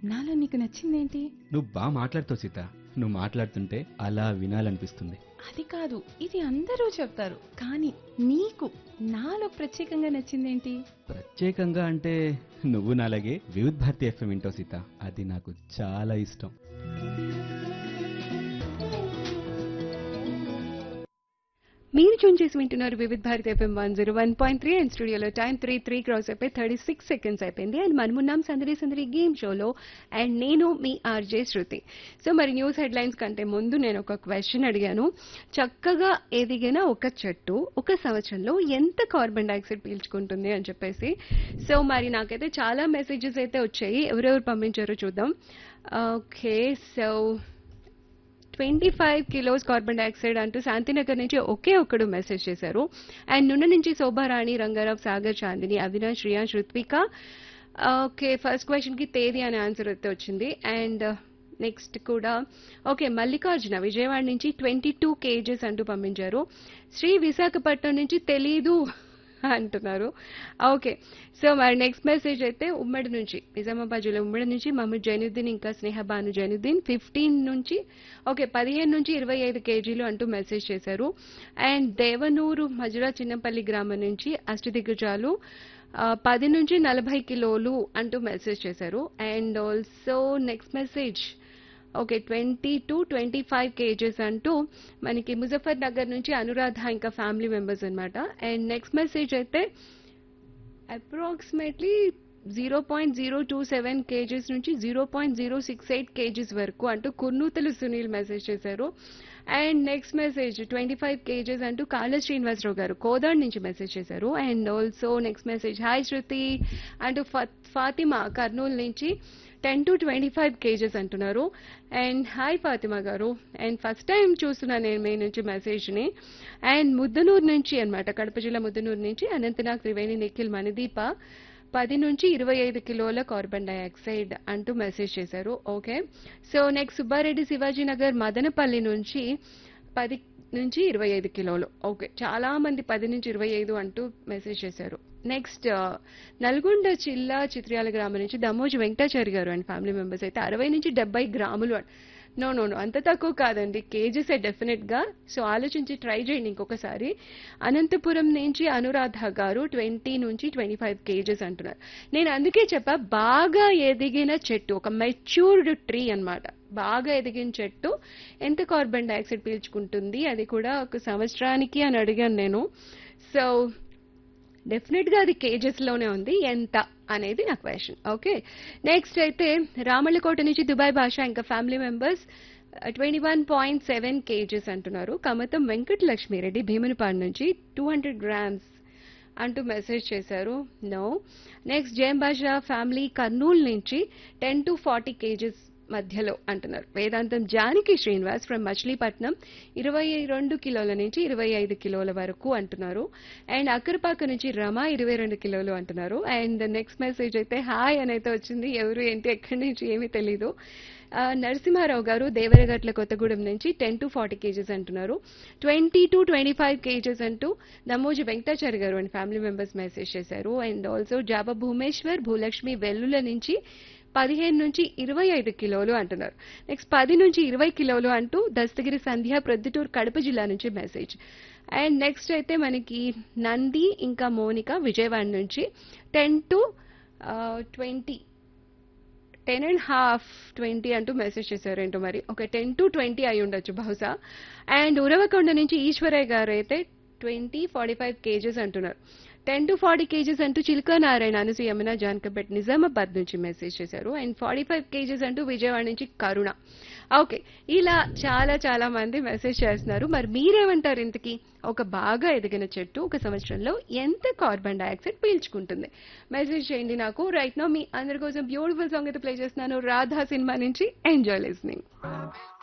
నాలో నీకు నచ్చిందేంటి నువ్వు బాగా మాట్లాడుతావు సీత నువ్వు మాట్లాడుతుంటే అలా వినాలనిపిస్తుంది అది కాదు ఇది అందరూ చెప్తారు కానీ నీకు నాలో ప్రత్యేకంగా నచ్చిందేంటి ప్రత్యేకంగా అంటే నువ్వు నాలాగే వివిధ్ భారతి ఎఫ్ఎం వింటావు సీత అది నాకు చాలా ఇష్టం మీరు చూన్ చేసి వింటున్నారు Vividh Bharati FM one zero one point three and స్టూడియోలో టైం త్రీ త్రీ క్రాస్ అయిపోయి థర్టీ సిక్స్ సెకండ్స్ అయిపోయింది అండ్ మనమున్నాం సందడి సందడి గేమ్ షోలో అండ్ నేను మీ ఆర్జే శృతి సో మరి న్యూస్ హెడ్లైన్స్ కంటే ముందు నేను ఒక క్వశ్చన్ అడిగాను చక్కగా ఎదిగిన ఒక చెట్టు ఒక సంవత్సరంలో ఎంత కార్బన్ డైఆక్సైడ్ పీల్చుకుంటుంది అని చెప్పేసి సో మరి నాకైతే చాలా మెసేజెస్ అయితే వచ్చాయి ఎవరెవరు పంపించారో చూద్దాం okay so twenty five kilos carbon dioxide అంటూ శాంతినగర్ నుంచి ఒకే ఒక్కడు మెసేజ్ చేశారు అండ్ నున్న నుంచి Shobharani Rangarao Sagar Chandini Avinash Shriyash Ruthvika okay first question కి తేదీ అనే ఆన్సర్ అయితే వచ్చింది అండ్ నెక్స్ట్ కూడా ఓకే మల్లికార్జున విజయవాడ నుంచి ట్వంటీ టూ కేజెస్ అంటూ పంపించారు శ్రీ విశాఖపట్నం నుంచి తెలీదు అంటున్నారు ఓకే సో మరి నెక్స్ట్ మెసేజ్ అయితే ఉమ్మడి నుంచి నిజామాబాద్ జిల్లా ఉమ్మడి నుంచి మహమ్మద్ జైనుద్దీన్ ఇంకా స్నేహ బాను జైనుద్దీన్ ఫిఫ్టీన్ నుంచి ఓకే పదిహేను నుంచి ఇరవై ఐదు కేజీలు అంటూ మెసేజ్ చేశారు అండ్ దేవనూరు మజురా చిన్నపల్లి గ్రామం నుంచి అష్టదిగ్గజాలు ఆ, పది నుంచి నలభై కిలోలు అంటూ మెసేజ్ చేశారు and also next message okay twenty to twenty five KGs అంటూ మనకి ముజఫర్ నగర్ నుంచి అనురాధ ఇంకా ఫ్యామిలీ మెంబర్స్ అన్నమాట అండ్ నెక్స్ట్ మెసేజ్ అయితే approximately zero point zero two seven KGs నుంచి zero point zero six eight KGs వరకు అంటూ కుర్నూతలు సునీల్ మెసేజ్ చేశారు and next message twenty five KGs అంటూ కాళ శ్రీనివాసరావు గారు కోదాడ్ నుంచి మెసేజ్ చేశారు and also next message hi Shruti అంటూ ఫ- ఫాతిమా కర్నూలు నుంచి ten to twenty five KGs అంటున్నారు అండ్ హాయ్ ఫాతిమా గారు అండ్ ఫస్ట్ టైం చూస్తున్నాను నేను మీ నుంచి మెసేజ్ని అండ్ ముద్దనూరు నుంచి అన్నమాట కడప జిల్లా ముద్దనూరు నుంచి అనంతనాగ్ త్రివేణి నిఖిల్ మణిదీప పది నుంచి ఇరవై ఐదు కిలోల కార్బన్ డైఆక్సైడ్ అంటూ మెసేజ్ చేశారు okay so next Subbareddy Shivaji Nagar Madanapalle నుంచి పది నుంచి ఇరవై ఐదు కిలోలు ఓకే చాలా మంది పది నుంచి ఇరవై ఐదు అంటూ మెసేజ్ చేశారు నెక్స్ట్ నల్గొండ జిల్లా చిత్ర్యాల గ్రామం నుంచి దమోజు వెంకటాచారి గారు అండ్ ఫ్యామిలీ మెంబర్స్ అయితే అరవై నుంచి డెబ్బై గ్రాములు అన్- నో నో నో అంత తక్కువ కాదండి కేజెస్ డెఫినెట్ గా సో ఆలోచించి ట్రై చేయండి ఇంకొకసారి అనంతపురం నుంచి అనురాధ గారు ట్వంటీ నుంచి ట్వంటీ ఫైవ్ కేజెస్ అంటున్నారు నేను అందుకే చెప్పా బాగా ఎదిగిన చెట్టు ఒక మెచ్యూర్డ్ ట్రీ అన్నమాట బాగా ఎదిగిన చెట్టు ఎంత కార్బన్ డైఆక్సైడ్ పీల్చుకుంటుంది అది కూడా ఒక సంవత్సరానికి అని అడిగాను నేను సో డెఫినెట్ గా అది కేజెస్ లోనే ఉంది ఎంత అనేది నా క్వశ్చన్ ఓకే నెక్స్ట్ అయితే రామళ్ళకోట నుంచి దుబాయ్ భాష ఇంకా family members twenty one point seven KGs అంటున్నారు కమతం వెంకట లక్ష్మీరెడ్డి భీమునిపాడు నుంచి టూ హండ్రెడ్ గ్రామ్స్ అంటూ మెసేజ్ చేశారు no next Jayam Basha family Kurnool నుంచి టెన్ టు ఫార్టీ కేజెస్ మధ్యలో అంటున్నారు వేదాంతం జానకి శ్రీనివాస్ ఫ్రమ్ మచిలీపట్నం ఇరవై రెండు కిలోల నుంచి ఇరవై ఐదు కిలోల వరకు అంటున్నారు అండ్ అక్కరపాక నుంచి రమ ఇరవై రెండు కిలోలు అంటున్నారు అండ్ నెక్స్ట్ మెసేజ్ అయితే హాయ్ అని అయితే వచ్చింది ఎవరు ఏంటి ఎక్కడి నుంచి ఏమీ తెలీదు ఆ, నరసింహారావు గారు దేవరగట్ల కొత్తగూడెం నుంచి టెన్ టు ఫార్టీ కేజెస్ అంటున్నారు twenty to twenty five KGs అంటూ దమోజి వెంకటాచారి గారు అండ్ ఫ్యామిలీ మెంబర్స్ మెసేజ్ చేశారు అండ్ ఆల్సో జాబా భూమేశ్వర్ భూలక్ష్మి వెల్లుల నుంచి పదిహేను నుంచి ఇరవై ఐదు కిలోలు అంటున్నారు నెక్స్ట్ పది నుంచి ఇరవై కిలోలు అంటూ దస్తగిరి సంధ్య ప్రొద్దుటూరు కడప జిల్లా నుంచి మెసేజ్ అండ్ నెక్స్ట్ అయితే మనకి నంది ఇంకా మోనిక విజయవాడ నుంచి ten to twenty ten and half twenty అంటూ మెసేజ్ చేశారు ఏంటో మరి ఒక టెన్ టు ట్వంటీ అయి ఉండొచ్చు బహుశా అండ్ ఉరవకొండ నుంచి ఈశ్వరయ్య గారు అయితే ట్వంటీ ఫార్టీ ఫైవ్ కేజెస్ అంటున్నారు టెన్ టు ఫార్టీ కేజెస్ అంటూ చిల్కా నారాయణ అనసు యమున జాన్కపేట్ నిజామాబాద్ నుంచి మెసేజ్ చేశారు అండ్ ఫార్టీ ఫైవ్ కేజెస్ అంటూ విజయవాడ నుంచి కరుణ ఓకే ఇలా చాలా చాలా మంది మెసేజ్ చేస్తున్నారు మరి మీరేమంటారు ఇంతకీ ఒక బాగా ఎదిగిన చెట్టు ఒక సంవత్సరంలో ఎంత కార్బన్ డైఆక్సైడ్ పీల్చుకుంటుంది మెసేజ్ చేయండి నాకు రైట్ నో మీ అందరి కోసం బ్యూటిఫుల్ సాంగ్ అయితే ప్లే చేస్తున్నాను రాధా సినిమా నుంచి ఎంజాయ్ లిస్నింగ్